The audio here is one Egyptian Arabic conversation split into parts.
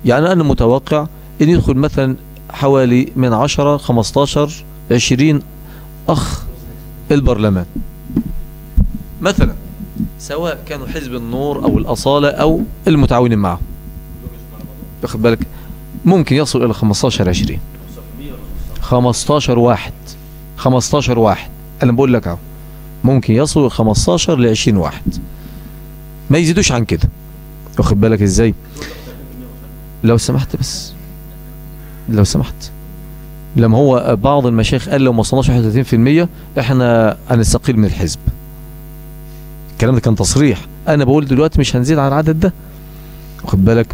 يعني أنا متوقع أن يدخل مثلا حوالي من 10 15 20 أخ البرلمان مثلا سواء كانوا حزب النور أو الأصالة أو المتعاونين معه واخد بالك ممكن يصل إلى 15 20 15 واحد 15 واحد أنا بقول لك أهو ممكن يصل 15 ل 20 واحد ما يزيدوش عن كده واخد بالك ازاي لو سمحت بس لو سمحت لما هو بعض المشايخ قال لو ما وصلناش 31% احنا هنستقيل من الحزب الكلام ده كان تصريح انا بقول دلوقتي مش هنزيد على العدد ده واخد بالك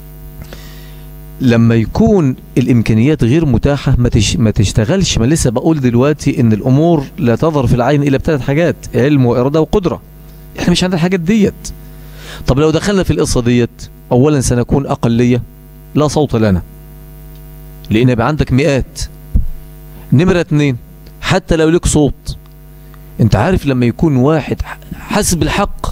لما يكون الامكانيات غير متاحه ما تش ما تشتغلش ما لسه بقول دلوقتي ان الامور لا تظهر في العين الا بثلاث حاجات علم واراده وقدره احنا مش عندنا الحاجات ديت طب لو دخلنا في القصه ديت اولا سنكون اقليه لا صوت لنا لان يبقى عندك مئات نمره اتنين حتى لو لك صوت انت عارف لما يكون واحد حاسس بالحق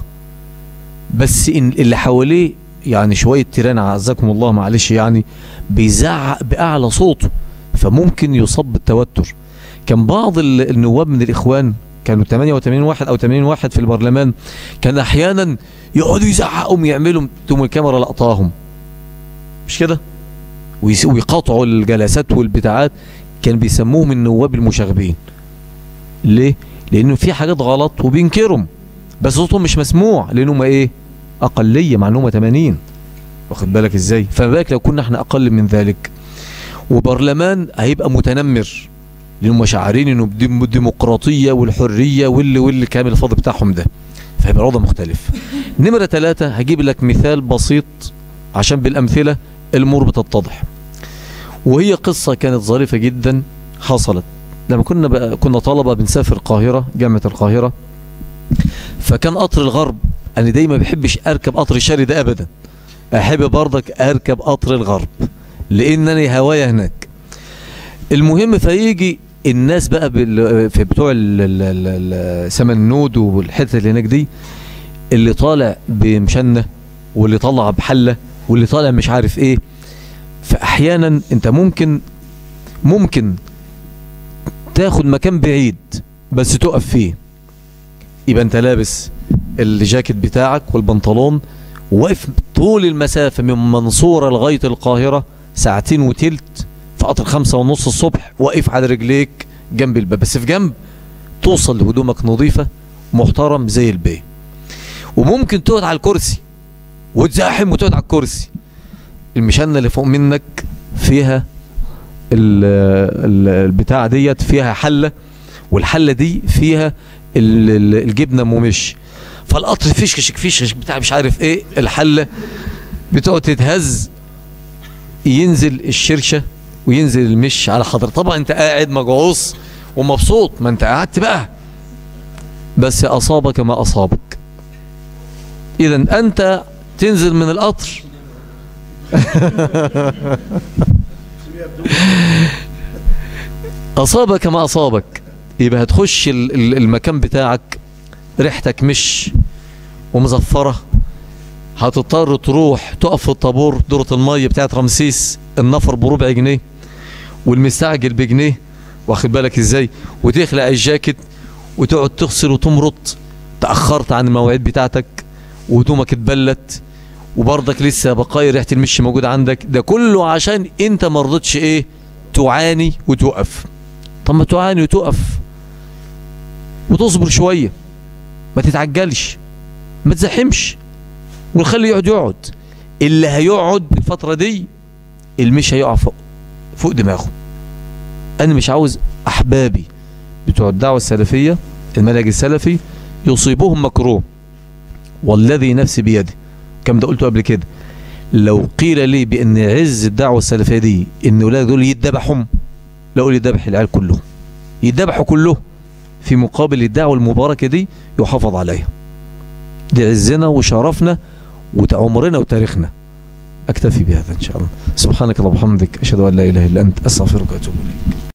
بس إن اللي حواليه يعني شوية تيران عزكم الله معلش يعني بيزعق بأعلى صوته فممكن يصاب بالتوتر كان بعض ال- النواب من الإخوان كانوا 88 واحد أو 80 واحد في البرلمان كان أحيانا يقعدوا يزعقوا يعملوا تقوم الكاميرا لقطاهم مش كده ويس- ويقاطعوا الجلسات والبتاعات كان بيسموهم النواب المشاغبين ليه؟ لأنه في حاجات غلط وبينكرهم بس صوتهم مش مسموع لأنهم إيه؟ أقلية مع أنهم 80 واخد بالك إزاي؟ فما بالك لو كنا احنا أقل من ذلك وبرلمان هيبقى متنمر لأنهم شعارين إنه بديم- الديمقراطية والحرية واللي واللي كامل الفضل بتاعهم ده فهيبقى الوضع مختلف نمرة ثلاثة هجيب لك مثال بسيط عشان بالأمثلة الأمور بتتضح وهي قصة كانت ظريفة جدا حصلت لما كنا بقى كنا طلبة بنسافر القاهرة جامعة القاهرة فكان قطر الغرب أنا دايما بحبش أركب قطر الشرق ده أبدا أحب برضك أركب قطر الغرب لأن أنا هوايا هناك المهم فيجي الناس بقى بال... في بتوع ال- ال- ال- ال- سمن النود والحتة اللي هناك دي اللي طالع بمشنة واللي طالع بحلة واللي طالع مش عارف ايه فأحيانا انت ممكن ممكن تاخد مكان بعيد بس تقف فيه يبقى انت لابس الجاكيت بتاعك والبنطلون واقف طول المسافة من منصورة لغاية القاهرة ساعتين وتلت في قطر خمسة ونص الصبح واقف على رجليك جنب الباب بس في جنب توصل لهدومك نظيفة محترم زي البيه وممكن تقعد على الكرسي وتزاحم وتقعد على الكرسي المشنة اللي فوق منك فيها ال- ال- البتاع ديت فيها حلة والحلة دي فيها ال- ال- الجبنة ممش فالقطر فيشكش فيشكش بتاع مش عارف ايه الحلة بتقعد تتهز ينزل الشرشة وينزل المش على حضر طبعا انت قاعد مجعوص ومبسوط ما انت قعدت بقى بس اصابك ما اصابك اذا انت تنزل من القطر اصابك ما اصابك يبقى هتخش ال- ال- المكان بتاعك ريحتك مش ومزفره هتضطر تروح تقف في الطابور دورة المية بتاعت رمسيس النفر بربع جنيه والمستعجل بجنيه واخد بالك ازاي وتخلع الجاكيت وتقعد تغسل وتمرط تأخرت عن المواعيد بتاعتك وهدومك اتبلت وبرضك لسه بقايا ريحة المش موجودة عندك ده كله عشان انت مرضتش ايه تعاني وتوقف طب ما تعاني وتقف وتصبر شوية ما تتعجلش ما تزحمش ونخلي يقعد يقعد اللي هيقعد الفترة دي اللي مش هيقع فوق فوق دماغه انا مش عاوز احبابي بتوع الدعوة السلفية المنهج السلفي يصيبهم مكروه والذي نفسي بيده كم ده قلته قبل كده لو قيل لي بان عز الدعوة السلفية دي ان اولاد دول يتذبحهم لا اقول يذبح العيال كلهم يذبحوا كلهم في مقابل الدعوة المباركة دي يحافظ عليها دي عزنا وشرفنا وعمرنا وتاريخنا اكتفي بهذا ان شاء الله سبحانك اللهم وبحمدك اشهد ان لا اله الا انت استغفرك واتوب اليك